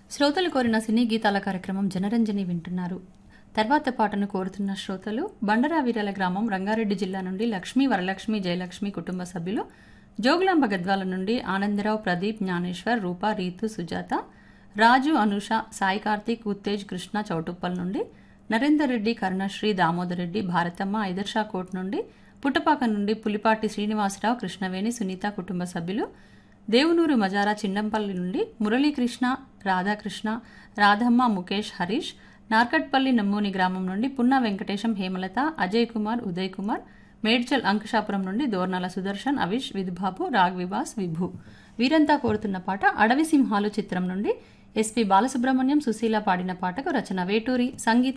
శ్రోతలు కోరిన సినీ గీతాల కార్యక్రమం జనరంజని వింటున్నారు తర్వాత పాటను కోరుతున్న శ్రోతలు బండరావీరల గ్రామం రంగారెడ్డి జిల్లా నుండి లక్ష్మీ వరలక్ష్మి జయలక్ష్మి కుటుంబ సభ్యులు జోగులాంబ గద్వాల నుండి ఆనందరావు ప్రదీప్ జ్ఞానేశ్వర్ రూప రీతు సుజాత రాజు అనుష సాయి కార్తీక్ ఉత్తేజ్ కృష్ణ చౌటుప్పల్ నుండి నరేందర్ రెడ్డి కరుణశ్రీ దామోదర్ రెడ్డి భారతమ్మ ఐదర్షా కోట్ నుండి పుట్టపాక నుండి పులిపాటి శ్రీనివాసరావు కృష్ణవేణి సునీత కుటుంబ సభ్యులు దేవునూరు మజారా చిన్నంపల్లి నుండి మురళీకృష్ణ రాధాకృష్ణ రాధమ్మ ముఖేష్ హరీష్ నార్కట్పల్లి నమ్మూని గ్రామం నుండి పున్నా వెంకటేశం హేమలత అజయ్ కుమార్ ఉదయ్ కుమార్ మేడ్చల్ అంకుశాపురం నుండి దోర్నాల సుదర్శన్ అవిష్ విధుబాబు రాగ్వివాస్ విభు వీరంతా కోరుతున్న పాట అడవి సింహాలు చిత్రం నుండి ఎస్పి బాలసుబ్రహ్మణ్యం సుశీల పాడిన పాటకు రచన వేటూరి సంగీతం